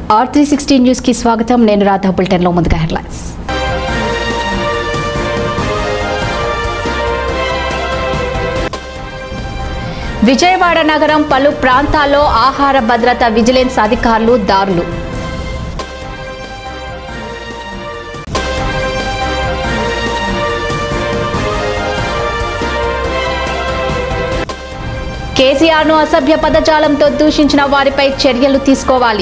Are three sixty న్యూస్కి స్వాగతం నేను రాధా బులెటిన్లో ముందుగా హెడ్లైన్స్ విజయవాడ నగరం పలు ప్రాంతాల్లో ఆహార భద్రత విజిలెన్స్ అధికారులు దారులు కేసీఆర్ను అసభ్య పదజాలంతో దూషించిన వారిపై చర్యలు తీసుకోవాలి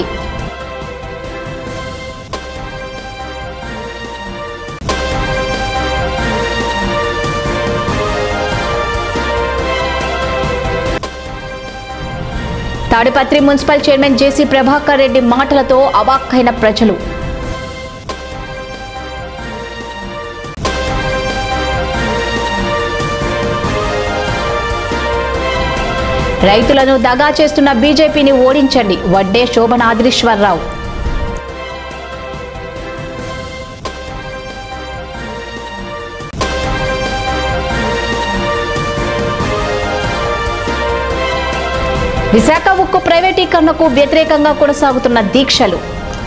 తాడిపత్రి మున్సిపల్ చైర్మన్ జేసీ ప్రభాకర్ రెడ్డి మాటలతో అవాక్కైన ప్రజలు రైతులను దగా చేస్తున్న బీజేపీని ఓడించండి వడ్డే శోభనాద్రీశ్వరరావు విశాఖ ఉక్కు ప్రైవేటీకరణకు వ్యతిరేకంగా కొనసాగుతున్న దీక్షలు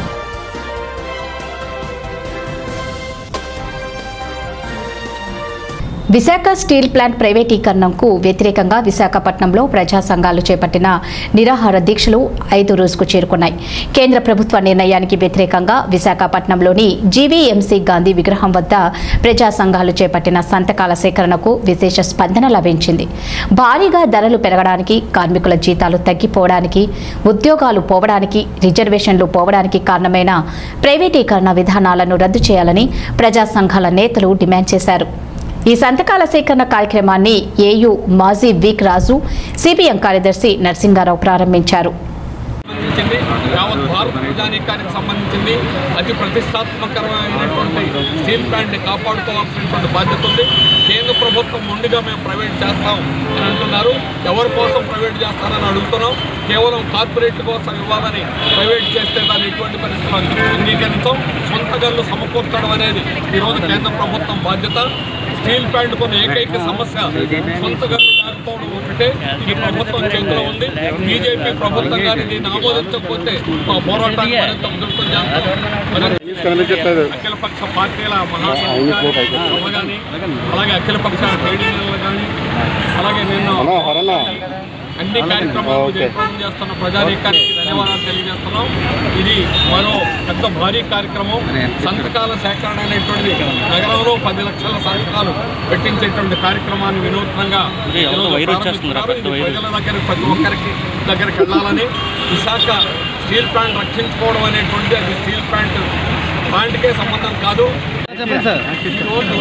విశాఖ స్టీల్ ప్లాంట్ ప్రైవేటీకరణకు వ్యతిరేకంగా విశాఖపట్నంలో ప్రజా సంఘాలు చేపట్టిన నిరాహార దీక్షలు ఐదు రోజుకు చేరుకున్నాయి కేంద్ర ప్రభుత్వ నిర్ణయానికి వ్యతిరేకంగా విశాఖపట్నంలోని జీవీఎంసీ గాంధీ విగ్రహం వద్ద ప్రజా సంఘాలు చేపట్టిన సంతకాల సేకరణకు విశేష స్పందన లభించింది భారీగా ధరలు పెరగడానికి కార్మికుల జీతాలు తగ్గిపోవడానికి ఉద్యోగాలు పోవడానికి రిజర్వేషన్లు పోవడానికి కారణమైన ప్రైవేటీకరణ విధానాలను రద్దు చేయాలని ప్రజా సంఘాల నేతలు డిమాండ్ చేశారు ఈ సంతకాల సేకరణ కార్యక్రమాన్ని ఏయూ మాజీ వీక్ రాజు సిపిఎం కార్యదర్శి నరసింగారావు ప్రారంభించారు సంబంధించింది యావత్ భారత ప్రజానీకానికి సంబంధించింది అతి ప్రతిష్టాత్మకరమైనటువంటి స్టీల్ ప్లాంట్ని కాపాడుకోవాల్సినటువంటి బాధ్యత ఉంది కేంద్ర ప్రభుత్వం ముందుగా మేము ప్రైవేట్ చేస్తాం అని అంటున్నారు ఎవరి కోసం ప్రైవేట్ చేస్తారని అడుగుతున్నాం కేవలం కార్పొరేట్ కోసం ఇవ్వాలని ప్రైవేట్ చేస్తే దాన్ని ఎటువంటి పరిస్థితులు అంగీకరించాం సొంత గన్ను సమకూర్చడం అనేది ఈరోజు కేంద్ర ప్రభుత్వం బాధ్యత స్టీల్ ప్లాంట్ కొన్ని ఏకైక సమస్య సొంత గన్ను లేకపోవడం ఒకటే ఈ ప్రభుత్వం చేతిలో ఉంది బీజేపీ ప్రభుత్వం కానీ దీన్ని ఆమోదించకపోతే మా పోరాటాన్ని మరింత ఉధృతం చేస్తాం మరింత అఖిలపక్ష పార్టీల మహాసభ కానీ అలాగే అఖిలపక్ష ట్రేడ్ యూనియన్లు కానీ అలాగే నిన్న అన్ని కార్యక్రమాలు జయప్రదం చేస్తున్న ప్రజానీకానికి ధన్యవాదాలు తెలియజేస్తున్నాం ఇది మరో పెద్ద భారీ కార్యక్రమం సంతకాల సేకరణ అనేటువంటిది నగరంలో పది లక్షల సంతకాలు పెట్టించేటువంటి కార్యక్రమాన్ని వినూత్నంగా ఈరోజు ప్రారంభిస్తున్నారు. ఇది ప్రజల దగ్గర ప్రతి ఒక్కరికి దగ్గరికి వెళ్ళాలని విశాఖ స్టీల్ ప్లాంట్ రక్షించుకోవడం అనేటువంటిది అది స్టీల్ ప్లాంట్ ప్లాంట్కే సంబంధం కాదు ఈరోజు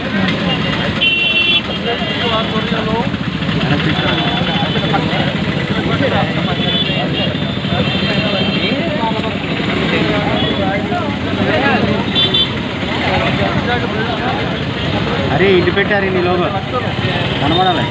ఆధ్వర్యంలో అరే ఇటు పెట్టారు నీ లోగో కనబడాలి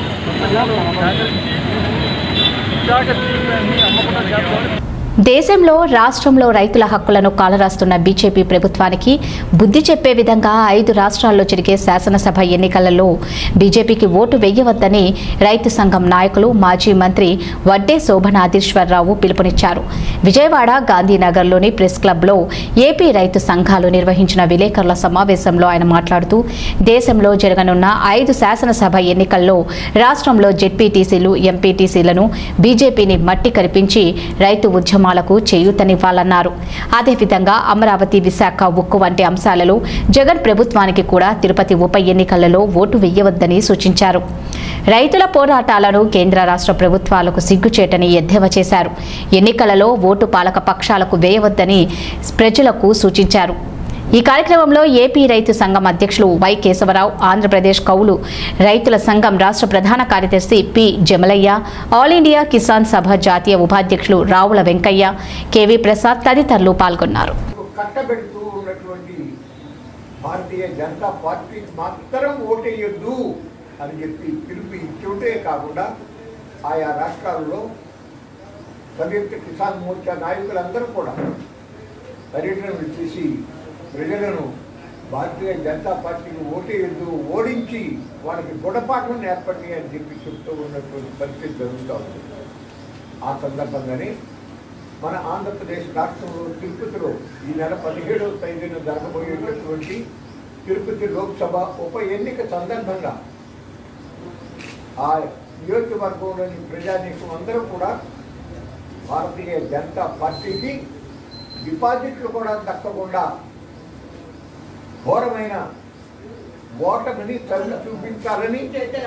విశాఖ స్టీల్ ప్లాంట్ని అమ్మకుండా చేద్దామని దేశంలో రాష్ట్రంలో రైతుల హక్కులను కాలరాస్తున్న బీజేపీ ప్రభుత్వానికి బుద్ధి చెప్పే విధంగా ఐదు రాష్ట్రాల్లో జరిగే శాసనసభ ఎన్నికలలో బీజేపీకి ఓటు వేయవద్దని రైతు సంఘం నాయకులు మాజీ మంత్రి వడ్డే శోభనాధీశ్వరరావు పిలుపునిచ్చారు విజయవాడ గాంధీనగర్లోని ప్రెస్ క్లబ్లో ఏపీ రైతు సంఘాలు నిర్వహించిన విలేకరుల సమావేశంలో ఆయన మాట్లాడుతూ దేశంలో జరగనున్న ఐదు శాసనసభ ఎన్నికల్లో రాష్ట్రంలో జెడ్పీటీసీలు ఎంపీటీసీలను బీజేపీని మట్టి కరిపించి రైతు ఉద్యమాలకు చేయూతనివ్వాలన్నారు అదేవిధంగా అమరావతి విశాఖ ఉక్కు వంటి అంశాలలో జగన్ ప్రభుత్వానికి కూడా తిరుపతి ఉప ఎన్నికలలో ఓటు వేయవద్దని సూచించారు రైతుల పోరాటాలను కేంద్ర రాష్ట్ర ప్రభుత్వాలకు సిగ్గుచేటని ఎద్దేవా చేశారు ఎన్నికలలో ఓటు పాలక పక్షాలకు వేయవద్దని ప్రజలకు సూచించారు ఈ కార్యక్రమంలో ఏపీ రైతు సంఘం అధ్యక్షులు వై కేశవరావు ఆంధ్రప్రదేశ్ కౌలు రైతుల సంఘం రాష్ట్ర ప్రధాన కార్యదర్శి P Jamalaiah all India Kisan Sabha జాతీయ ఉపాధ్యక్షులు రావుల వెంకయ్య కెవి ప్రసాద్ తదితరులు పాల్గొన్నారు కట్టబెడుతూ ఉన్నటువంటి భారతీయ జనతా పార్టీకి మాత్రం ఓటేయొద్దు అని చెప్పి పిలుపు ఇచ్చుంటే కాకుండా ఆయా రాష్ట్రాల్లో సంయుక్త కిసాన్ మోర్చా నాయకులందరూ కూడా పర్యటనలు చేసి ప్రజలను భారతీయ జనతా పార్టీకి ఓటేయద్దు ఓడించి వాళ్ళకి గుణపాఠం నేర్పండి అని చెప్పి చెప్తూ ఉన్నటువంటి పరిస్థితి జరుగుతూ ఉంది ఆ సందర్భంగానే మన ఆంధ్రప్రదేశ్ రాష్ట్రంలో తిరుపతిలో ఈ నెల పదిహేడవ తేదీన జరగబోయేటటువంటి తిరుపతి లోక్సభ ఉప ఎన్నిక సందర్భంగా ఆ నియోజకవర్గంలోని ప్రజానీకం అందరూ కూడా భారతీయ జనతా పార్టీకి డిపాజిట్లు కూడా దక్కకుండా ఘోరమైన ఓటమిని తల్లి చూపించాలని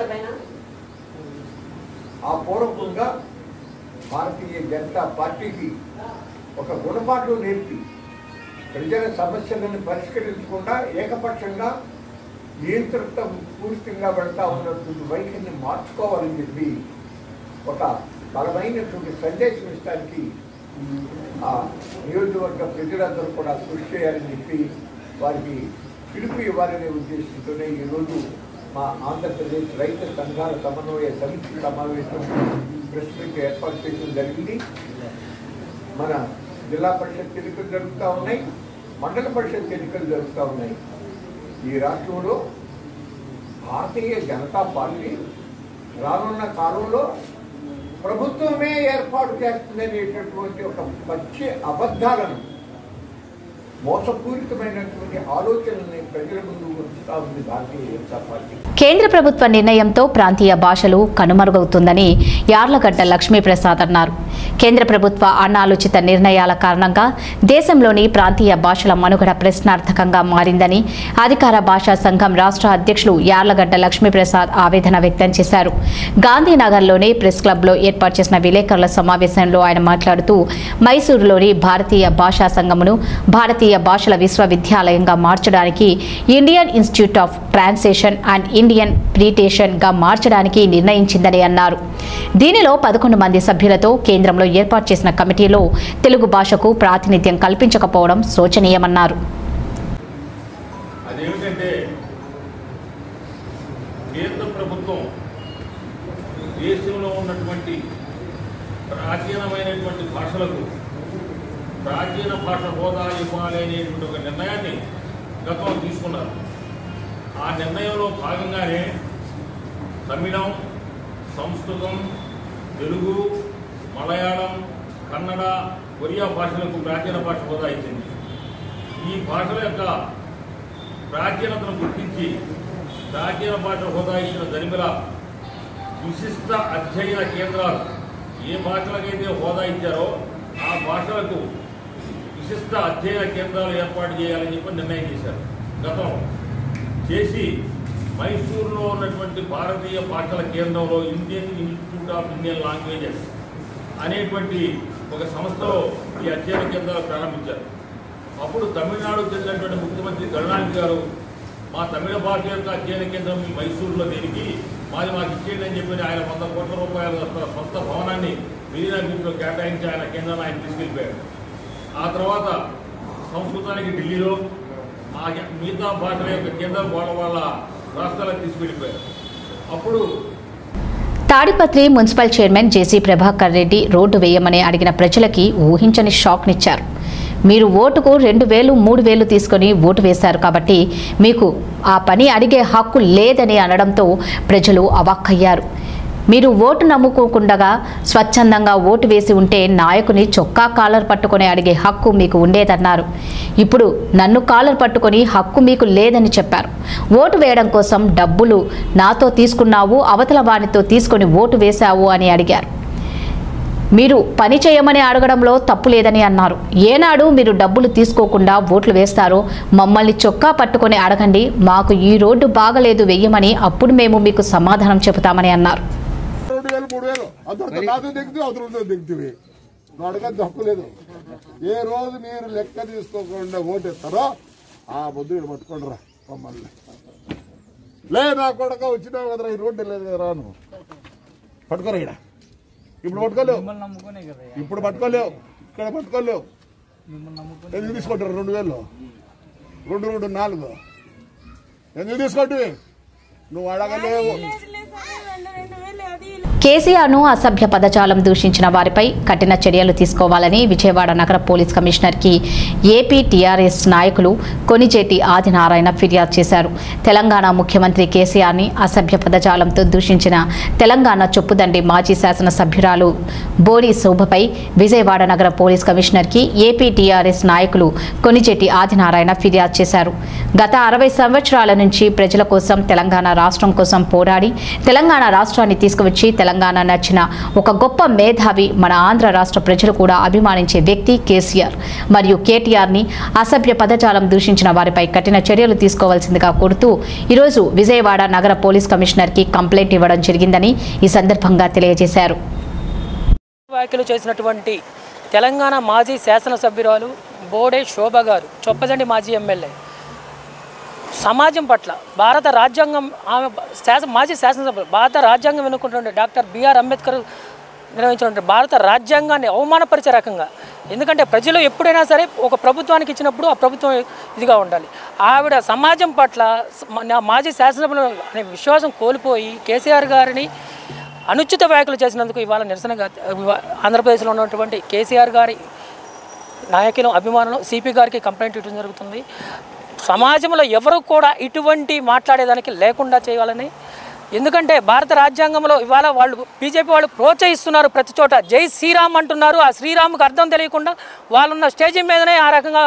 ఆ పూర్వకంగా భారతీయ జనతా పార్టీకి ఒక గుణపాఠం నేర్పి ప్రజల సమస్యలను పరిష్కరించకుండా ఏకపక్షంగా నియంత్రిత పూరితంగా వెళ్తా ఉన్నటువంటి వైఖరిని మార్చుకోవాలని చెప్పి ఒక బలమైనటువంటి సందేశం ఇస్తానికి ఆ నియోజకవర్గ ప్రజలందరూ కూడా కృషి చేయాలని చెప్పి వారికి పిలుపు ఇవ్వాలనే ఉద్దేశంతోనే ఈరోజు మా ఆంధ్రప్రదేశ్ రైతు సంఘాల సమన్వయ సమితి సమావేశం ప్రెస్ మీట్ ఏర్పాటు చేయడం జరిగింది మన జిల్లా పరిషత్ ఎన్నికలు జరుగుతూ ఉన్నాయి మండల పరిషత్ ఎన్నికలు జరుగుతూ ఉన్నాయి ఈ రాష్ట్రంలో భారతీయ జనతా పార్టీ రానున్న కాలంలో ప్రభుత్వమే ఏర్పాటు చేస్తుందనేటటువంటి ఒక పచ్చి అబద్ధాలను మోసపూరితమైనటువంటి ఆలోచనల్ని ప్రజల ముందు ఉంచుతా ఉంది భారతీయ జనతా పార్టీ కేంద్ర ప్రభుత్వ నిర్ణయంతో ప్రాంతీయ భాషలు కనుమరుగవుతుందని యార్లగడ్డ లక్ష్మీప్రసాద్ అన్నారు కేంద్ర ప్రభుత్వ అనాలోచిత నిర్ణయాల కారణంగా దేశంలోని ప్రాంతీయ భాషల మనుగడ ప్రశ్నార్థకంగా మారిందని అధికార భాషా సంఘం రాష్ట్ర అధ్యక్షులు యార్లగడ్డ లక్ష్మీప్రసాద్ ఆవేదన వ్యక్తం చేశారు గాంధీనగర్లోని ప్రెస్ క్లబ్లో ఏర్పాటు చేసిన విలేకరుల సమావేశంలో ఆయన మాట్లాడుతూ మైసూరులోని భారతీయ భాషా సంఘమును భారతీయ భాషల విశ్వవిద్యాలయంగా మార్చడానికి Indian institute of translation and Indian interpretation గా మార్చడానికి నిర్ణయించిందని అన్నారు దీనిలో పదకొండు మంది సభ్యులతో కేంద్రంలో ఏర్పాటు చేసిన కమిటీలో తెలుగు భాషకు ప్రాతినిధ్యం కల్పించకపోవడం శోచనీయమన్నారు అదేమిటంటే కేంద్ర ప్రభుత్వం దేశంలో ఉన్నటువంటి ప్రాచీనమైనటువంటి భాషలకు ప్రాచీన భాష హోదా ఇవ్వాలి అనేటువంటి ఒక నిర్ణయాన్ని గతంలో తీసుకున్నారు ఆ నిర్ణయంలో భాగంగానే తమిళం సంస్కృతం తెలుగు మలయాళం కన్నడ ఒరియా భాషలకు ప్రాచీన భాష హోదా ఇచ్చింది ఈ భాషల యొక్క ప్రాచీనతను గుర్తించి ప్రాచీన భాష హోదా ఇచ్చిన దరిమిల విశిష్ట అధ్యయన కేంద్రాలు ఏ భాషలకైతే హోదా ఇచ్చారో ఆ భాషలకు విశిష్ట అధ్యయన కేంద్రాలు ఏర్పాటు చేయాలని చెప్పి నిర్ణయం చేశారు గతం చేసి మైసూరులో ఉన్నటువంటి భారతీయ భాషల కేంద్రంలో Indian institute of Indian languages అనేటువంటి ఒక సంస్థలో ఈ అధ్యయన కేంద్రాలు ప్రారంభించారు అప్పుడు తమిళనాడుకు చెందినటువంటి ముఖ్యమంత్రి కరుణానిధి గారు మా తమిళ భాష యొక్క అధ్యయన కేంద్రం ఈ మైసూరులో దేనికి మాది మాకు ఇచ్చేయండి అని చెప్పి ఆయన వంద కోట్ల రూపాయల యొక్క సొంత భవనాన్ని మిగిలిన వీటిలో కేటాయించి ఆయన కేంద్రాన్ని ఆయన తీసుకెళ్ళిపోయాడు ఆ తర్వాత సంస్కృతానికి ఢిల్లీలో ఆ మిగతా భాషల యొక్క కేంద్రం వాళ్ళ వాళ్ళ రాష్ట్రాలకు తీసుకెళ్ళిపోయారు అప్పుడు Tadipatri municipal chairman JC Prabhakar Reddy road వేయమని అడిగిన ప్రజలకి ఊహించని షాక్నిచ్చారు మీరు ఓటుకు రెండు వేలు మూడు వేలు తీసుకొని ఓటు వేశారు కాబట్టి మీకు ఆ పని అడిగే హక్కు లేదని అనడంతో ప్రజలు అవాక్కయ్యారు మీరు ఓటు నమ్ముకోకుండా స్వచ్ఛందంగా ఓటు వేసి ఉంటే నాయకుని చొక్కా కాలర్ పట్టుకొని అడిగే హక్కు మీకు ఉండేదన్నారు ఇప్పుడు నన్ను కాలర్ పట్టుకొని హక్కు మీకు లేదని చెప్పారు ఓటు వేయడం కోసం డబ్బులు నాతో తీసుకున్నావు అవతల వానితో తీసుకొని ఓటు వేశావు అని అడిగారు మీరు పని చేయమని అడగడంలో తప్పు లేదని అన్నారు ఏనాడు మీరు డబ్బులు తీసుకోకుండా ఓట్లు వేస్తారో మమ్మల్ని చొక్కా పట్టుకొని అడగండి మాకు ఈ రోడ్డు బాగలేదు వెయ్యమని అప్పుడు మేము మీకు సమాధానం చెబుతామని అన్నారు రెండు వేలు మూడు వేలు అంత నాతో దిగుతూ అవతల ఉందో దిగుతుంది నువ్వు అడగని తప్పు లేదు ఏ రోజు మీరు లెక్క తీసుకోకుండా ఓటు ఇస్తారో ఆ ముద్దు ఇక్కడ పట్టుకోండి రా మమ్మల్ని లే నా కొడక వచ్చినావు కదరా ఈ రోడ్డు లేదు కదా రాను పట్టుకోరా ఇక్కడ ఇప్పుడు పట్టుకోలేవు ఇప్పుడు పట్టుకోలేవు ఇక్కడ పట్టుకోలేవు ఎందుకు తీసుకుంటారు రెండు వేలు రెండు రెండు నాలుగు ఎందుకు తీసుకుంటే నువ్వు అడగలేవు కేసీఆర్ను అసభ్య పదజాలం దూషించిన వారిపై కఠిన చర్యలు తీసుకోవాలని విజయవాడ నగర పోలీస్ కమిషనర్కి ఏపీ టీఆర్ఎస్ నాయకులు కొనిచేటి ఆదినారాయణ ఫిర్యాదు చేశారు తెలంగాణ ముఖ్యమంత్రి కేసీఆర్ని అసభ్య పదజాలంతో దూషించిన తెలంగాణ చొప్పుదండి మాజీ శాసనసభ్యురాలు బోడి శోభపై విజయవాడ నగర పోలీస్ కమిషనర్కి ఏపీ టీఆర్ఎస్ నాయకులు కొనిచేటి ఆదినారాయణ ఫిర్యాదు చేశారు గత అరవై సంవత్సరాల నుంచి ప్రజల కోసం తెలంగాణ రాష్ట్రం కోసం పోరాడి తెలంగాణ రాష్ట్రాన్ని తీసుకువచ్చి తెలంగాణ నచ్చిన ఒక గొప్ప మేధావి మన ఆంధ్ర రాష్ట్ర ప్రజలు కూడా అభిమానించే వ్యక్తి కేసీఆర్ మరియు కేటీఆర్ని అసభ్య పదజాలం దూషించిన వారిపై కఠిన చర్యలు తీసుకోవాల్సిందిగా కోరుతూ ఈరోజు విజయవాడ నగర పోలీస్ కమిషనర్కి కంప్లైంట్ ఇవ్వడం జరిగిందని ఈ సందర్భంగా తెలియజేశారు వ్యాఖ్యలు చేసినటువంటి తెలంగాణ మాజీ శాసనసభ్యురాలు బోడే శోభ గారు చొప్పదండి మాజీ ఎమ్మెల్యే సమాజం పట్ల భారత రాజ్యాంగం ఆమె శాస మాజీ శాసనసభ్యులు భారత రాజ్యాంగం ఎన్నుకుంటుండే డాక్టర్ బిఆర్ అంబేద్కర్ నిర్వహించినటువంటి భారత రాజ్యాంగాన్ని అవమానపరిచే రకంగా ఎందుకంటే ప్రజలు ఎప్పుడైనా సరే ఒక ప్రభుత్వానికి ఇచ్చినప్పుడు ఆ ప్రభుత్వం ఇదిగా ఉండాలి ఆవిడ సమాజం పట్ల స- నా మాజీ శాసనసభ్యులు అనే విశ్వాసం కోల్పోయి కేసీఆర్ గారిని అనుచిత వ్యాఖ్యలు చేసినందుకు ఇవాళ నిరసనగా ఇవా- ఆంధ్రప్రదేశ్లో ఉన్నటువంటి కేసీఆర్ గారి నాయకులు అభిమానులు సిపి గారికి కంప్లైంట్ ఇవ్వడం జరుగుతుంది సమాజంలో ఎవరు కూడా ఇటువంటి మాట్లాడేదానికి లేకుండా చేయాలని ఎందుకంటే భారత రాజ్యాంగంలో ఇవాళ వాళ్ళు బీజేపీ వాళ్ళు ప్రోత్సహిస్తున్నారు ప్రతి చోట జై శ్రీరామ్ అంటున్నారు ఆ శ్రీరామ్కి అర్థం తెలియకుండా వాళ్ళున్న స్టేజ్ మీదనే ఆ రకంగా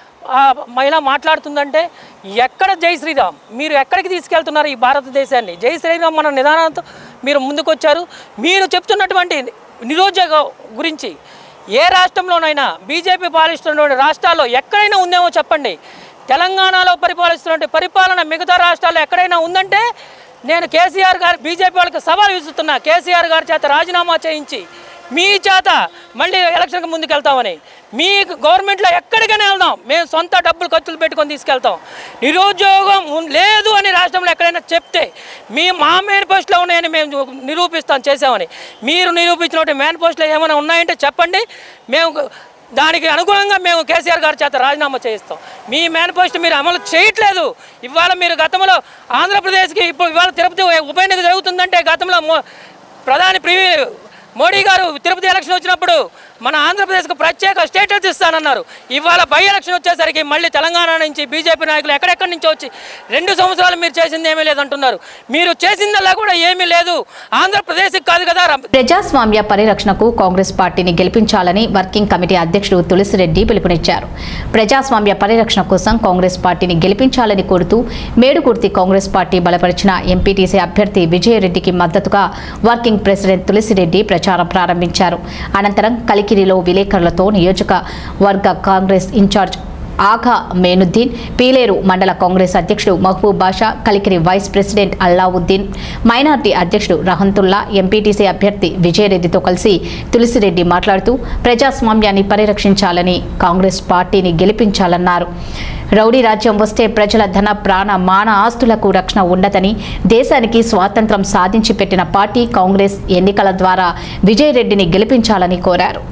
ఆ మహిళ మాట్లాడుతుందంటే ఎక్కడ జై శ్రీరామ్ మీరు ఎక్కడికి తీసుకెళ్తున్నారు ఈ భారతదేశాన్ని జై శ్రీరామ్ మన నిదానంతో మీరు ముందుకొచ్చారు మీరు చెప్తున్నటువంటి నిరుద్యోగ గురించి ఏ రాష్ట్రంలోనైనా బీజేపీ పాలిస్తున్నటువంటి రాష్ట్రాల్లో ఎక్కడైనా ఉందేమో చెప్పండి తెలంగాణలో పరిపాలిస్తున్నటువంటి పరిపాలన మిగతా రాష్ట్రాల్లో ఎక్కడైనా ఉందంటే నేను కేసీఆర్ గారు బీజేపీ వాళ్ళకి సవాల్ విసురుతున్నా కేసీఆర్ గారి చేత రాజీనామా చేయించి మీ చేత మళ్ళీ ఎలక్షన్కి ముందుకెళ్తామని మీ గవర్నమెంట్లో ఎక్కడికైనా వెళ్దాం మేము సొంత డబ్బులు ఖర్చులు పెట్టుకొని తీసుకెళ్తాం నిరుద్యోగం ఉన్- లేదు అని రాష్ట్రంలో ఎక్కడైనా చెప్తే మీ మా మేనిఫెస్టోలో ఉన్నాయని మేము నిరూపిస్తాం చేసామని మీరు నిరూపించినటువంటి మేనిఫెస్టోలో ఏమైనా ఉన్నాయంటే చెప్పండి మేము దానికి అనుగుణంగా మేము కేసీఆర్ గారి చేత రాజీనామా చేయిస్తాం మీ మేనిఫెస్టో మీరు అమలు చేయట్లేదు ఇవాళ మీరు గతంలో ఆంధ్రప్రదేశ్కి ఇప్పుడు ఇవాళ తిరుపతి ఉప ఎన్నిక జరుగుతుందంటే గతంలో మో- ప్రధాని ప్రివి మోడీ గారు తిరుపతి ఎలక్షన్ వచ్చినప్పుడు మన ఆంధ్రప్రదేశ్కి ప్రత్యేక స్టేటస్ ఇస్తానన్నారు ఇవాళ బై ఎలక్షన్ వచ్చేసరికి మళ్ళీ తెలంగాణ నుంచి బీజేపీ నాయకులు ఎక్కడెక్కడి నుంచి వచ్చి రెండు సంవత్సరాలు మీరు చేసింది ఏమీ లేదంటున్నారు మీరు చేసిందల్లా కూడా ఏమీ లేదు ఆంధ్రప్రదేశ్కి కాదు కదా ర- ప్రజాస్వామ్య పరిరక్షణకు కాంగ్రెస్ పార్టీని గెలిపించాలని వర్కింగ్ కమిటీ అధ్యక్షుడు తులసిరెడ్డి పిలుపునిచ్చారు ప్రజాస్వామ్య పరిరక్షణ కోసం కాంగ్రెస్ పార్టీని గెలిపించాలని కోరుతూ మేడుకుర్తి కాంగ్రెస్ పార్టీ బలపరిచిన ఎంపీటీసీ అభ్యర్థి విజయరెడ్డికి మద్దతుగా వర్కింగ్ ప్రెసిడెంట్ తులసిరెడ్డి ప్రచారం ప్రారంభించారు అనంతరం కలికిరిలో విలేకరులతో నియోజకవర్గ కాంగ్రెస్ ఇన్ఛార్జ్ ఆఘా మేనుద్దీన్ పీలేరు మండల కాంగ్రెస్ అధ్యక్షుడు Mahaboob Basha Kalikiri vice president Allauddin minority అధ్యక్షుడు రహంతుల్లా ఎంపీటీసీ అభ్యర్థి విజయరెడ్డితో కలిసి తులసిరెడ్డి మాట్లాడుతూ ప్రజాస్వామ్యాన్ని పరిరక్షించాలని కాంగ్రెస్ పార్టీని గెలిపించాలన్నారు రౌడీ రాజ్యం వస్తే ప్రజల ధన ప్రాణ మాన ఆస్తులకు రక్షణ ఉండదని దేశానికి స్వాతంత్రం సాధించి పెట్టిన పార్టీ కాంగ్రెస్ ఎన్నికల ద్వారా విజయరెడ్డిని గెలిపించాలని కోరారు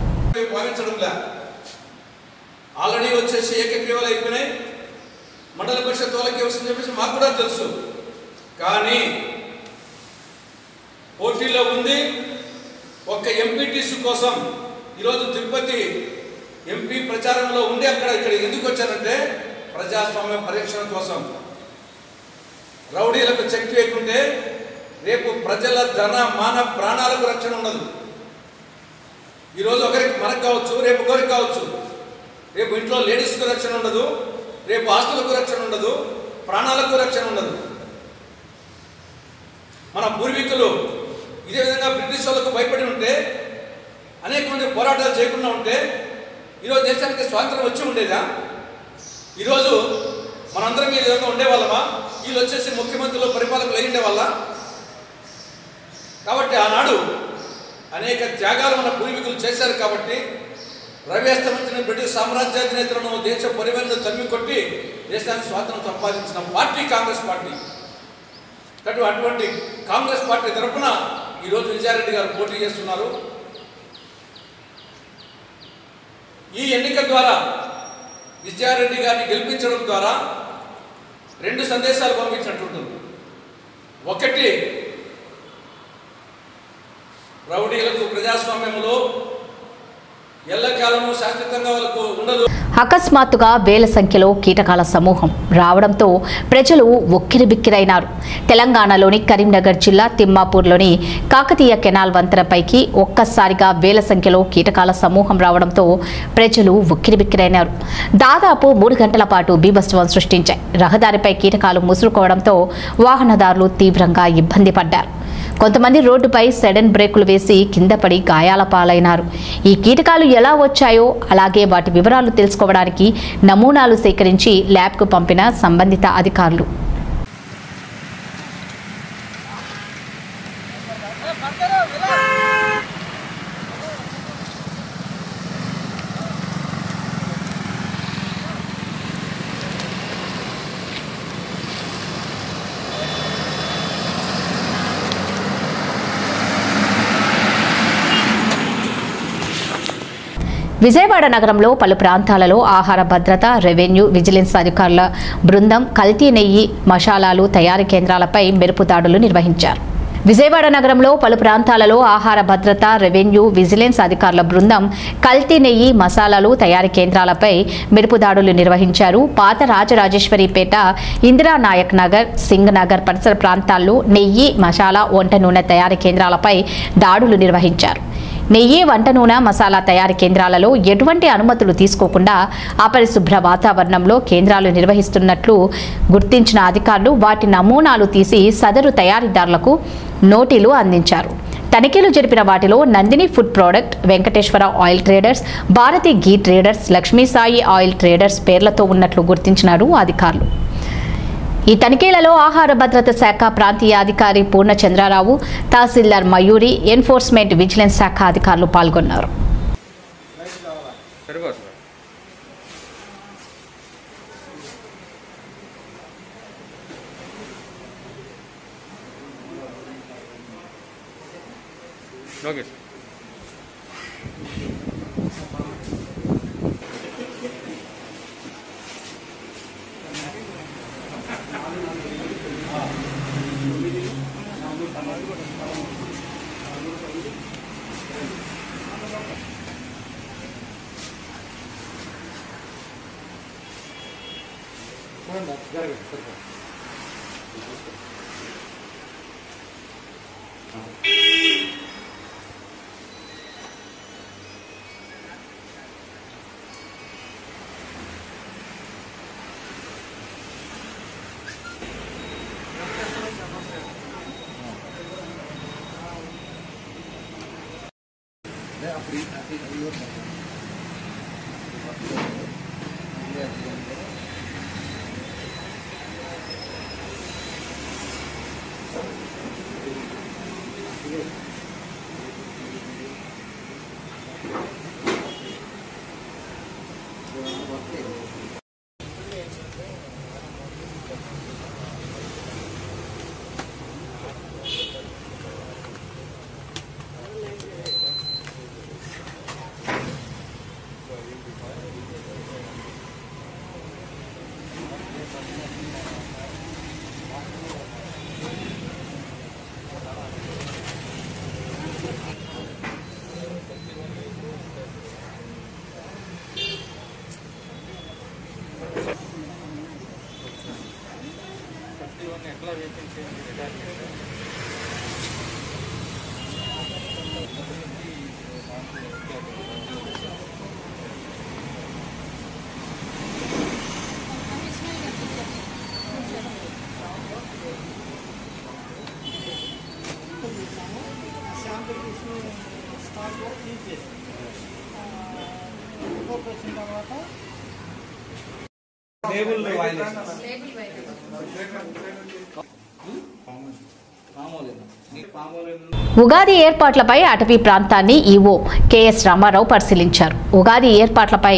భావించడంలా ఆల్రెడీ వచ్చేసి ఏకగ్రీవాలు అయిపోయినాయి మండల పరిషత్ వాళ్ళకి వస్తుందని చెప్పేసి మాకు కూడా తెలుసు కానీ పోటీలో ఉంది ఒక్క ఎంపీటీసీ కోసం ఈరోజు తిరుపతి ఎంపీ ప్రచారంలో ఉండి అక్కడ ఇక్కడ ఎందుకు వచ్చారంటే ప్రజాస్వామ్య పరీక్షణ కోసం రౌడీలకు చెక్ వేయకుంటే రేపు ప్రజల ధన మాన ప్రాణాలకు రక్షణ ఉండదు ఈరోజు ఒకరికి మనకు కావచ్చు రేపు ఒకరికి కావచ్చు రేపు ఇంట్లో లేడీస్కు రక్షణ ఉండదు రేపు ఆస్తులకు రక్షణ ఉండదు ప్రాణాలకు రక్షణ ఉండదు మన పూర్వీకులు ఇదే విధంగా బ్రిటిష్ వాళ్ళకు భయపడి ఉంటే అనేక మంది పోరాటాలు చేయకుండా ఉంటే ఈరోజు దేశానికి స్వాతంత్రం వచ్చి ఉండేదా ఈరోజు మనందరం ఈ విధంగా ఉండేవాళ్ళమా వీళ్ళు వచ్చేసి ముఖ్యమంత్రులు పరిపాలకులు అయి ఉండేవాళ్ళ కాబట్టి ఆనాడు అనేక త్యాగాలు మన పూర్వీకులు చేశారు కాబట్టి రవి అస్తమించిన బ్రిటిష్ సామ్రాజ్యాధినేతలను దేశ పరివేలను తరిమి కొట్టి దేశానికి స్వాతంత్రం సంపాదించిన పార్టీ కాంగ్రెస్ పార్టీ అటు అటువంటి కాంగ్రెస్ పార్టీ తరఫున ఈరోజు విజయారెడ్డి గారు పోటీ చేస్తున్నారు ఈ ఎన్నిక ద్వారా విజయారెడ్డి గారిని గెలిపించడం ద్వారా రెండు సందేశాలు పంపించినట్టుంటుంది ఒకటి రౌడీలకు ప్రజాస్వామ్యంలో ఎల్లకాలము శాశ్వతంగా వాళ్ళకు ఉండదు అకస్మాత్తుగా వేల సంఖ్యలో కీటకాల సమూహం రావడంతో ప్రజలు ఉక్కిరిబిక్కిరైనారు తెలంగాణలోని కరీంనగర్ జిల్లా తిమ్మాపూర్లోని కాకతీయ కెనాల్ వంతెనపైకి ఒక్కసారిగా వేల సంఖ్యలో కీటకాల సమూహం రావడంతో ప్రజలు ఉక్కిరిబిక్కిరైనారు దాదాపు మూడు గంటల పాటు బీభత్సవం సృష్టించాయి రహదారిపై కీటకాలు ముసురుకోవడంతో వాహనదారులు తీవ్రంగా ఇబ్బంది పడ్డారు కొంతమంది రోడ్డుపై సడన్ బ్రేకులు వేసి కింద పడి గాయాల పాలైనారు ఈ కీటకాలు ఎలా వచ్చాయో అలాగే వాటి వివరాలు తెలుసుకోవడానికి నమూనాలు సేకరించి ల్యాబ్కు పంపిన సంబంధిత అధికారులు విజయవాడ నగరంలో పలు ప్రాంతాలలో ఆహార భద్రత రెవెన్యూ విజిలెన్స్ అధికారుల బృందం కల్తీ నెయ్యి మసాలాలు తయారీ కేంద్రాలపై మెరుపు దాడులు నిర్వహించారు విజయవాడ నగరంలో పలు ప్రాంతాలలో ఆహార భద్రత రెవెన్యూ విజిలెన్స్ అధికారుల బృందం కల్తీ నెయ్యి మసాలాలు తయారీ కేంద్రాలపై మెరుపు దాడులు నిర్వహించారు పాత రాజరాజేశ్వరిపేట ఇందిరానాయక్ నగర్ సింగ్ నగర్ పరిసర ప్రాంతాల్లో నెయ్యి మసాలా వంట నూనె తయారీ కేంద్రాలపై దాడులు నిర్వహించారు నెయ్యి వంట నూనె మసాలా తయారీ కేంద్రాలలో ఎటువంటి అనుమతులు తీసుకోకుండా అపరిశుభ్ర వాతావరణంలో కేంద్రాలు నిర్వహిస్తున్నట్లు గుర్తించిన అధికారులు వాటి నమూనాలు తీసి సదరు తయారీదారులకు నోటీలు అందించారు తనిఖీలు జరిపిన వాటిలో Nandini food product Venkateswara oil traders Bharathi ghee traders Lakshmi Sai oil traders పేర్లతో ఉన్నట్లు గుర్తించినారు అధికారులు ఈ తనిఖీలలో ఆహార భద్రత శాఖ ప్రాంతీయ అధికారి పూర్ణచంద్రారావు తహసీల్దార్ మయూరి ఎన్ఫోర్స్మెంట్ విజిలెన్స్ శాఖ అధికారులు పాల్గొన్నారు ఓకే ఉగాది ఏర్పాట్లపై అటవీ ప్రాంతాన్ని ఈవో కెఎస్ రామారావు పరిశీలించారు ఉగాది ఏర్పాట్లపై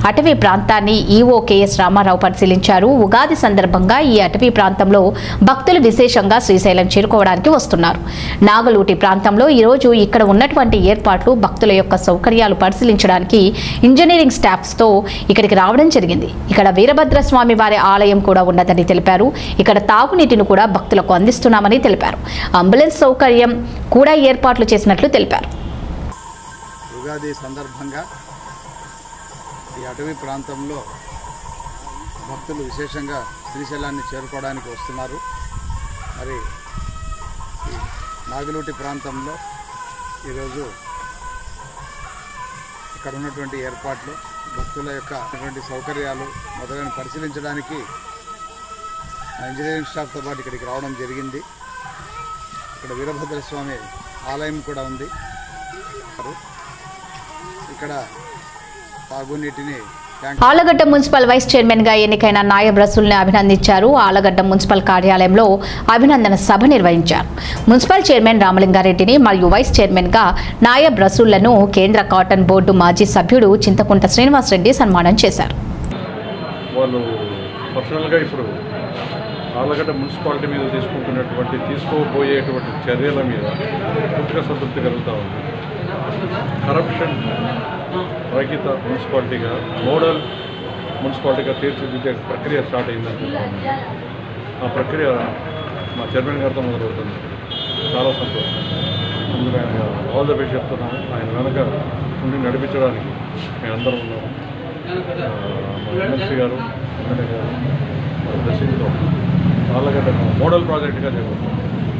అటవీ ప్రాంతాన్ని ఈఓ కెఎస్ రామారావు పరిశీలించారు ఉగాది సందర్భంగా ఈ అటవీ ప్రాంతంలో భక్తులు విశేషంగా శ్రీశైలం చేరుకోవడానికి వస్తున్నారు నాగలూటి ప్రాంతంలో ఈరోజు ఇక్కడ ఉన్నటువంటి ఏర్పాట్లు భక్తుల యొక్క సౌకర్యాలు పరిశీలించడానికి ఇంజనీరింగ్ స్టాఫ్స్తో ఇక్కడికి రావడం జరిగింది ఇక్కడ వీరభద్ర స్వామి వారి ఆలయం కూడా ఉన్నదని తెలిపారు ఇక్కడ తాగునీటిని కూడా భక్తులకు అందిస్తున్నామని తెలిపారు అంబులెన్స్ సౌకర్యం కూడా ఏర్పాట్లు చేసినట్లు తెలిపారు ఉగాది సందర్భంగా ఈ అటవీ ప్రాంతంలో భక్తులు విశేషంగా శ్రీశైలాన్ని చేరుకోవడానికి వస్తున్నారు మరి ఈ నాగులూటి ప్రాంతంలో ఈరోజు ఇక్కడ ఉన్నటువంటి ఏర్పాట్లు భక్తుల యొక్క ఉన్నటువంటి సౌకర్యాలు మొదలైన పరిశీలించడానికి మా ఇంజనీరింగ్ స్టాఫ్తో పాటు ఇక్కడికి రావడం జరిగింది ఇక్కడ వీరభద్ర స్వామి ఆలయం కూడా ఉంది ఇక్కడ తాగునీటిని tank Allagadda municipal vice chairman గా ఎన్నికైన నాయబ్ రసూల్ని అభినందించారు ఆలగడ్డ మున్సిపల్ కార్యాలయంలో అభినందన సభ నిర్వహించారు మున్సిపల్ చైర్మన్ రామలింగారెడ్డిని మరియు వైస్ చైర్మన్ గా నాయబ్ రసూళ్లను కేంద్ర కాటన్ బోర్డు మాజీ సభ్యుడు చింతకుంట శ్రీనివాసరెడ్డి సన్మానం చేశారు వాళ్ళు పర్సనల్గా ఇప్పుడు ఆలగడ్డ మున్సిపాలిటీ మీద తీసుకుంటున్నటువంటి తీసుకోబోయేటువంటి చర్యల మీద పూర్తిగా సంతృప్తి కలుగుతూ ఉంది కరప్షన్ రహిత మున్సిపాలిటీగా మోడల్ మున్సిపాలిటీగా తీర్చిదిద్దే ప్రక్రియ స్టార్ట్ అయిందని ఆ ప్రక్రియ మా చైర్మన్ గారితో మొదలవుతుంది చాలా సంతోషం అందులో ఆయన ఆల్ ద బెస్ట్ చెప్తున్నాము ఆయన వెనక ఉండి నడిపించడానికి మేము అందరం ఉన్నాము ఆ, మా ఎమ్మెల్సీ గారు ఎమ్మెల్యే గారు మా బ్లెస్సింగ్తో ఆళ్ళగడ్డ మోడల్ ప్రాజెక్ట్గా చేపడతాం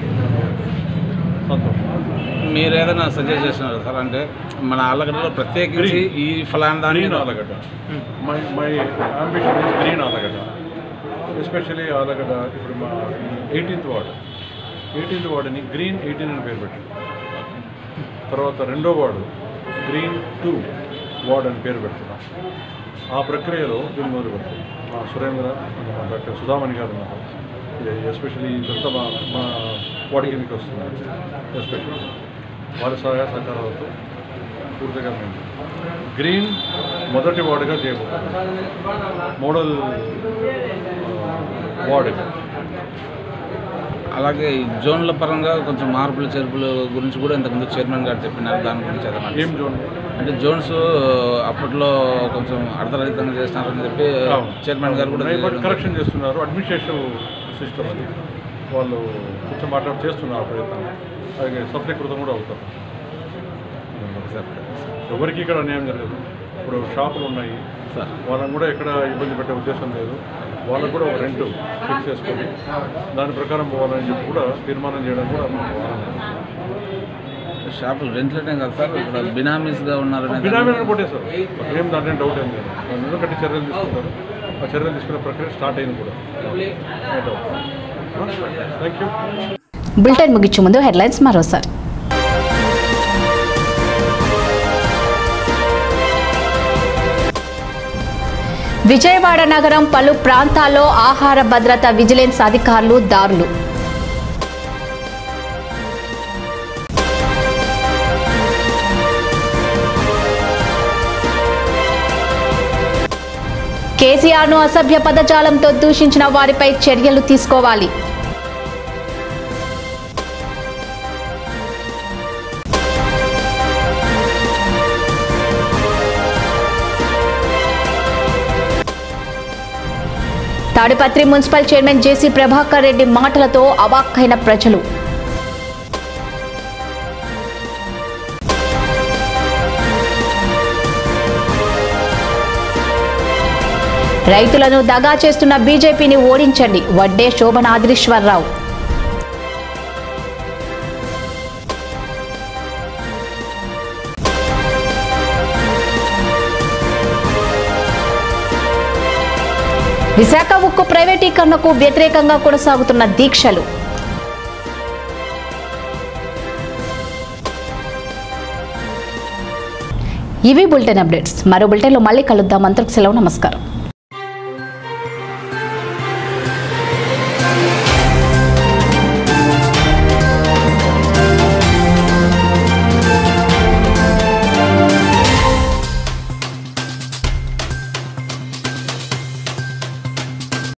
సంతోషం మీరు ఏదైనా సజెస్ట్ చేస్తున్నారు సార్ అంటే మన ఆలగడ్డలో ప్రత్యేకించి ఈ ఫలానా దాని గ్రీన్ మీద Allagadda my my ambition is green Allagadda especially Allagadda ఇప్పుడు మా ఎయిటీన్త్ వార్డ్ ఎయిటీన్త్ వార్డుని గ్రీన్ ఎయిటీన్ అని పేరు పెట్టారు తర్వాత రెండో వార్డు గ్రీన్ టూ వార్డ్ అని పేరు పెడుతున్నాం ఆ ప్రక్రియలో దీన్ని మొదలు పెడతాం మా సురేంద్ర మా డాక్టర్ సుధామణి గారు ఉన్నారు ఎస్పెషల్లీ ఇదంతా మా మా వార్డు కిందకి వస్తున్నారు ఎస్పెషల్లీ వారి సహాయ సహకారాలతో పూర్తిగా మేము గ్రీన్ మొదటి వార్డుగా చేయబోతున్నాం మోడల్ వార్డు అలాగే ఈ జోన్ల పరంగా కొంచెం మార్పులు చేర్పుల గురించి కూడా ఇంతకుముందు చైర్మన్ గారు చెప్పినారు దాని గురించి ఏదైనా ఏం జోన్ అంటే జోన్స్ అప్పట్లో కొంచెం అర్ధరహితంగా చేస్తున్నారని చెప్పి చైర్మన్ గారు కూడా తెలియజేయడం కరెక్షన్ చేస్తున్నారు అడ్మినిస్ట్రేటివ్ సిస్టమ్ అది వాళ్ళు కొంచెం మాట్లాడి చేస్తున్నారు ప్రయత్నం అలాగే సఫలీకృతం కూడా అవుతారు ఎవరికి ఇక్కడ అన్యాయం జరగదు ఇప్పుడు షాపులు ఉన్నాయి వాళ్ళని కూడా ఎక్కడ ఇబ్బంది పెట్టే ఉద్దేశం లేదు వాళ్ళకు కూడా ఒక రెంట్ ఫిక్స్ చేసుకొని దాని ప్రకారం పోవాలని చెప్పి కూడా తీర్మానం చేయడం కూడా మాకు ఆనందం. షాపులు రెంట్లనే కదా సార్ ఇక్కడ బినామీస్గా ఉన్నారనే బినామీలను కొట్టేశారు ఏం దాంట్లో డౌట్ ఏం లేదు దాని మీద కట్టి చర్యలు తీసుకుంటారు ఆ చర్యలు తీసుకునే ప్రక్రియ స్టార్ట్ అయింది కూడా థ్యాంక్ యూ బులెటిన్ ముగించే ముందు హెడ్లైన్స్ మరోసారి విజయవాడ నగరం పలు ప్రాంతాల్లో ఆహార భద్రత విజిలెన్స్ అధికారులు దారులు కేసీఆర్ను అసభ్య పదజాలంతో దూషించిన వారిపై చర్యలు తీసుకోవాలి తాడిపత్రి మున్సిపల్ చైర్మన్ జేసీ ప్రభాకర్ రెడ్డి మాటలతో అవాక్కైన ప్రజలు రైతులను దగా చేస్తున్న బీజేపీని ఓడించండి వడ్డే శోభనాద్రీశ్వరరావు విశాఖ ఉక్కు ప్రైవేటీకరణకు వ్యతిరేకంగా కొనసాగుతున్న దీక్షలు ఇవి బులెటిన్ అప్డేట్స్ మరో బులెటిన్లో మళ్ళీ కలుద్దాం అంతకు సెలవు నమస్కారం